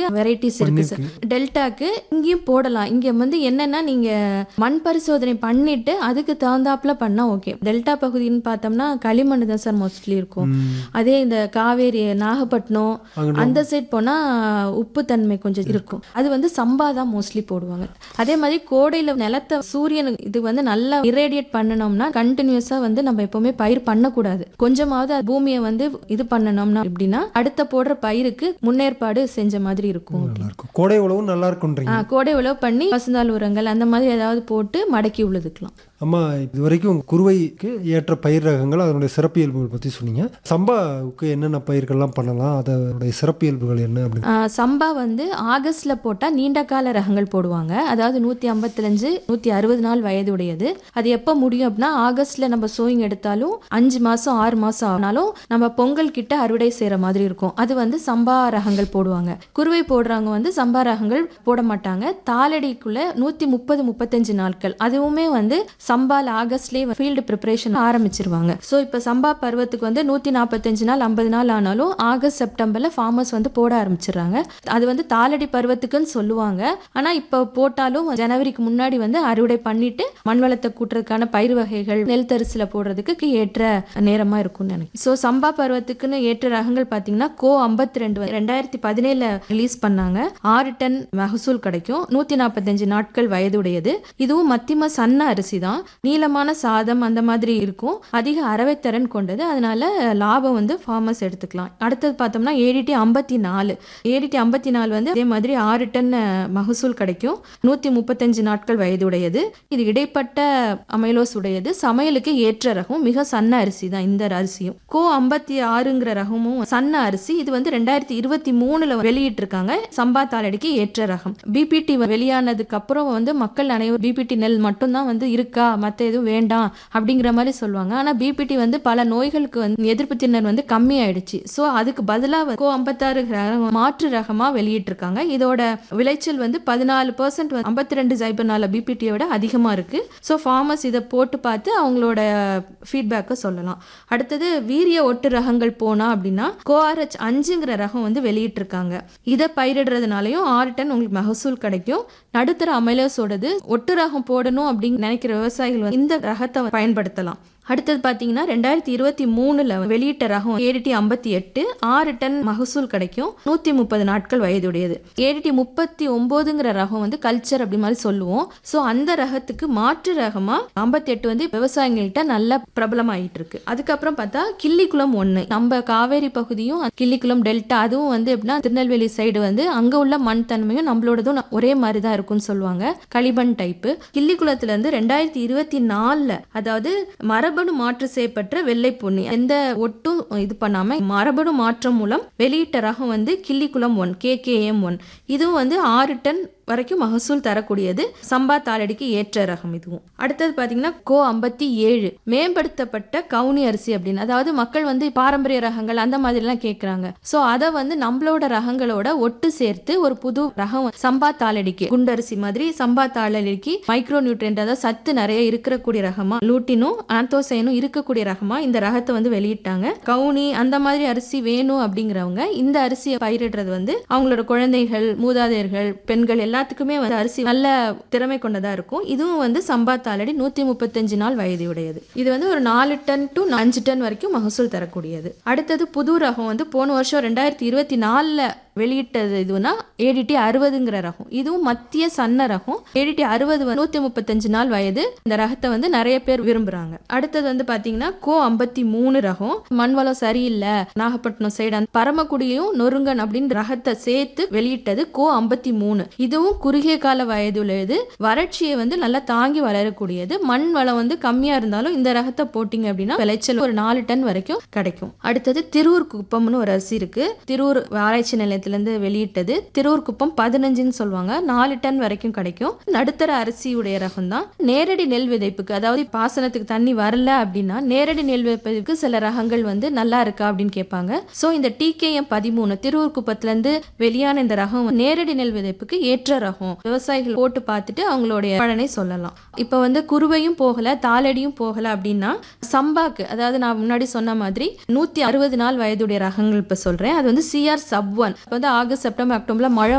varieties இருக்கு sir டெல்டாக்கு இங்கேயும் போடலாம் இங்க வந்து என்னன்னா நீங்க மண் பரிசோதனை பண்ணிட்டு அதுக்கு தகுந்தாப்புல பண்ணா ஓகே டெல்டா பகுதின்னு பார்த்தோம்னா களிமண் தான் சார் மோஸ்ட்லி இருக்கும் அதே இந்த காவேரி நாகப்பட்டினம் அந்த சைட் போனா உப்பு தன்மை கொஞ்சம் இருக்கும் அது வந்து சம்பா தான் மோஸ்ட்லி போடுவாங்க அதே மாதிரி கோடையில நிலத்தை சூரியன் இது வந்து நல்லா இரேடியேட் பண்ணணும்னா கண்டினியூஸா வந்து நம்ம எப்பவுமே பயிர் பண்ணக்கூடாது கொஞ்சமாவது அது பூமியை வந்து இது பண்ணணும்னா எப்படின்னா அடுத்த போடுற பயிருக்கு முன்னேற்பாடு செஞ்ச மாதிரி இருக்கும் நல்லா இருக்கும் கோடை உழவும் நல்லா இருக்குன்றீங்க ஆ, கோடை உழவு பண்ணி பசுந்தாள் உரங்கள் அந்த மாதிரி ஏதாவது போட்டு மடக்கி உழுதுக்கலாம் அம்மா இது வரைக்கும் குருவைக்கு ஏற்ற பயிர் ரகங்கள் அதனுடைய சிறப்பியல்புகள் பற்றி சொன்னீங்க சம்பாவுக்கு என்னென்ன பயிர்கள்லாம் பண்ணலாம் அதனுடைய சிறப்பியல்புகள் என்ன அப்படின்னு ஆ, சம்பா வந்து ஆகஸ்ட்ல போட்டா நீண்ட கால ரகங்கள் போடுவாங்க அதாவது நூத்தி ஐம்பத்தஞ்சு நூத்தி அறுபது நாள் வயது உடையது அது எப்போ முடியும் அப்படின்னா ஆகஸ்ட்ல நம்ம சோயிங் எடுத்தாலும் அஞ்சு மாசம் ஆறு மாசம் ஆனாலும் நம்ம பொங்கல் கிட்ட அறுவடை செய்யற மாதிரி இருக்கும் அது வந்து சம்பா ரகங்கள் போடுவாங்க குருவை போடுறவங்க வந்து சம்பா ரகங்கள் போட மாட்டாங்க தாளடிக்குள்ள நூத்தி முப்பது முப்பத்தஞ்சு நாட்கள் அதுவுமே வந்து சம்பால் ஆகஸ்ட்லேயே ஃபீல்டு ப்ரிப்பரேஷன் ஆரம்பிச்சிருவாங்க ஸோ இப்போ சம்பா பருவத்துக்கு வந்து நூற்றி நாற்பத்தஞ்சு நாள் ஐம்பது நாள் ஆனாலும் ஆகஸ்ட் செப்டம்பரில் ஃபார்மர்ஸ் வந்து போட ஆரம்பிச்சிடுறாங்க அது வந்து தாளடி பருவத்துக்குன்னு சொல்லுவாங்க ஆனால் இப்போ போட்டாலும் ஜனவரிக்கு முன்னாடி வந்து அறுவடை பண்ணிட்டு மண் வளத்தை கூட்டுறதுக்கான பயிர் வகைகள் நெல் தரிசில் போடுறதுக்கு ஏற்ற நேரமாக இருக்கும்னு நினைக்கிறேன் ஸோ சம்பா பருவத்துக்குன்னு ஏற்ற ரகங்கள் பார்த்தீங்கன்னா கோ ஐம்பத்தி ரெண்டு ரெண்டாயிரத்தி பதினேழுல ரிலீஸ் பண்ணாங்க ஆறு டன் மகசூல் கிடைக்கும் நூற்றி நாற்பத்தஞ்சு நாட்கள் வயதுடையது இதுவும் மத்தியம சன்ன அரிசி தான் நீளமான சாதம் அந்த மாதிரி இருக்கும் அதிக அரவைத்திறன் கொண்டது அதனால லாபம் வந்து ஃபார்மர்ஸ் எடுத்துக்கலாம் அடுத்தது பார்த்தோம்னா ஏடிடி ஐம்பத்தி நாலு ஏடிடி ஐம்பத்தி நாலு வந்து அதே மாதிரி ஆறு டன் அஹ், மகசூல் கிடைக்கும் நூற்றி முப்பத்தஞ்சு நாட்கள் வயதுடையது இது இடைப்பட்ட அமைலோஸ் உடையது சமையலுக்கு ஏற்ற ரகம் மிக சன்ன அரிசி தான் இந்த அரிசியும் கோ ஐம்பத்தி ஆறுங்கிற ரகமும் சன்ன அரிசி இது வந்து ரெண்டாயிரத்தி இருபத்தி மூணுல வெளியிட்டிருக்காங்க சம்பா தாளடிக்கு ஏற்ற ரகம் பிபிடி வெளியானதுக்கு அப்புறம் வந்து மக்கள் அனைவரும் பிபிடி நெல் மட்டும்தான் வந்து இருக்கா மற்ற எதுவும் வேண்டாம் அப்படிங்கிற மாதிரி சொல்லுவாங்க ஆனா பிபிடி வந்து பல நோய்களுக்கு வந்து எதிர்ப்பு திறன் வந்து கம்மி ஆயிடுச்சு ஸோ அதுக்கு பதிலாக கோ ஐம்பத்தாறு ரகம் மாற்று ரகமா வெளியிட்டிருக்காங்க இதோட விளைச்சல் வந்து பதினாலு பர்சன்ட் ஐம்பத்தி ரெண்டு ஜைபர்னால பிபிடியை விட அதிகமா இருக்கு ஸோ ஃபார்மர்ஸ் இதை போட்டு பார்த்து அவங்களோட ஃபீட்பேக்கை சொல்லலாம் அடுத்தது வீரிய ஒட்டு ரகங்கள் போனா அப்படின்னா கோஆர்ஹெச் அஞ்சுங்கிற ரகம் வந்து வெளியிட்டிருக்காங்க இதை பயிரிடுறதுனாலையும் ஆறு டன் உங்களுக்கு மகசூல் கிடைக்கும் நடுத்தர அமைலோஸோடது ஒட்டு ரகம் போடணும் அப்படின்னு நினைக்கிற விவசாயிகள் வந்து இந்த ரகத்தை பயன்படுத்தலாம் அடுத்தது பார்த்தீங்கன்னா ரெண்டாயிரத்தி இருபத்தி மூணுல வெளியிட்ட ரகம் ஏடிடி ஐம்பத்தி எட்டு ஆறு டன் மகசூல் கிடைக்கும் நூற்றி முப்பது நாட்கள் வயதுடையது ஏடிடி முப்பத்தி ஒம்போதுங்கிற ரகம் வந்து கல்ச்சர் அப்படி மாதிரி சொல்லுவோம் ஸோ அந்த ரகத்துக்கு மாற்று ரகமாக ஐம்பத்தி எட்டு வந்து விவசாயிகள்கிட்ட நல்ல பிரபலமாயிட்டு இருக்கு அதுக்கப்புறம் பார்த்தா கிள்ளிக்குளம் ஒன்று நம்ம காவேரி பகுதியும் கிள்ளிக்குளம் டெல்டா அதுவும் வந்து எப்படின்னா திருநெல்வேலி சைடு வந்து அங்கே உள்ள மண் தன்மையும் நம்மளோடதும் ஒரே மாதிரி தான் இருக்கும்னு சொல்லுவாங்க களிமண் டைப்பு கிள்ளிக்குளத்துல இருந்து ரெண்டாயிரத்தி இருபத்தி நாலில் அதாவது மரபணு மாற்று செய்யப்பட்ட வெள்ளை பொன்னி எந்த ஒட்டும் இது பண்ணாம மரபணு மாற்றம் மூலம் வெளியிட்ட ரகம் வந்து கிள்ளிக்குளம் ஒன் கேகேஎம் ஒன் இதுவும் வந்து ஆறு டன் வரைக்கும் மகசூல் தரக்கூடியது சம்பா தாளடிக்கு ஏற்ற ரகம் இதுவும் அடுத்தது பார்த்தீங்கன்னா கோ ஐம்பத்தி ஏழு மேம்படுத்தப்பட்ட கவுனி அரிசி அப்படின்னு அதாவது மக்கள் வந்து பாரம்பரிய ரகங்கள் அந்த மாதிரிலாம் கேட்குறாங்க ஸோ அதை வந்து நம்மளோட ரகங்களோட ஒட்டு சேர்த்து ஒரு புது ரகம் சம்பா தாளடிக்கு குண்டரிசி மாதிரி சம்பா தாளடிக்கு மைக்ரோ நியூட்ரியன்ட் அதாவது சத்து நிறைய இருக்கக்கூடிய ரகமா லூட்டினும் ஆந்தோசைனும் இருக்கக்கூடிய ரகமா இந்த ரகத்தை வந்து வெளியிட்டாங்க கவுனி அந்த மாதிரி அரிசி வேணும் அப்படிங்கிறவங்க இந்த அரிசியை பயிரிடுறது வந்து அவங்களோட குழந்தைகள் மூதாதையர்கள் பெண்கள் எல்லாத்துக்குமே வந்து அரிசி நல்ல திறமை கொண்டதா இருக்கும் இதுவும் வந்து சம்பா தாளடி நூத்தி முப்பத்தஞ்சு நாள் வயதுடையது இது வந்து ஒரு நாலு டன் டு அஞ்சு டன் வரைக்கும் மகசூல் தரக்கூடியது அடுத்தது புது ரகம் வந்து போன வருஷம் ரெண்டாயிரத்தி இருபத்தி நாலுல வெளியிட்டது இதுனா ஏடிடி அறுபதுங்கிற ரகம் இதுவும் மத்திய சன்ன ரகம் ஏடிடி அறுபது நூத்தி முப்பத்தஞ்சு நாள் வயது இந்த ரகத்தை வந்து நிறைய பேர் விரும்புறாங்க அடுத்தது வந்து பாத்தீங்கன்னா கோ ஐம்பத்தி மூணு ரகம் மண் வளம் சரியில்லை நாகப்பட்டினம் சைடு அந்த பரமக்குடியும் நொறுங்கன் அப்படின்னு ரகத்தை சேர்த்து வெளியிட்டது கோ ஐம்பத்தி மூணு இதுவும் குறுகிய கால வயதுள்ளது வறட்சியை வந்து நல்லா தாங்கி வளரக்கூடியது மண் வளம் வந்து கம்மியா இருந்தாலும் இந்த ரகத்தை போட்டிங்க அப்படின்னா விளைச்சல் ஒரு நாலு டன் வரைக்கும் கிடைக்கும் அடுத்தது திருவூர் குப்பம்னு ஒரு அரிசி இருக்கு திருவூர் ஆராய்ச்சி நிலையத்துல இருந்து வெளியிட்டது திருவூர் குப்பம் பதினஞ்சுன்னு சொல்லுவாங்க நாலு டன் வரைக்கும் கிடைக்கும் நடுத்தர அரிசியுடைய ரகம் தான் நேரடி நெல் விதைப்புக்கு அதாவது பாசனத்துக்கு தண்ணி வரல அப்படின்னா நேரடி நெல் விதைப்புக்கு சில ரகங்கள் வந்து நல்லா இருக்கா அப்படின்னு கேட்பாங்க சோ இந்த டிகேஎம் பதிமூணு திருவூர் குப்பத்துல இருந்து வெளியான இந்த ரகம் வந்து நேரடி நெல் விதைப்புக்கு ஏற்ற ரகம் விவசாயிகள் போட்டு பார்த்துட்டு அவங்களுடைய பலனை சொல்லலாம் இப்போ வந்து குருவையும் போகல தாளடியும் போகல அப்படின்னா சம்பாக்கு அதாவது நான் முன்னாடி சொன்ன மாதிரி நூத்தி அறுபது நாள் வயதுடைய ரகங்கள் இப்ப சொல்றேன் அது வந்து சிஆர் சப் ஒன் வந்து ஆகஸ்ட் செப்டம்பர் அக்டோபர்ல மழை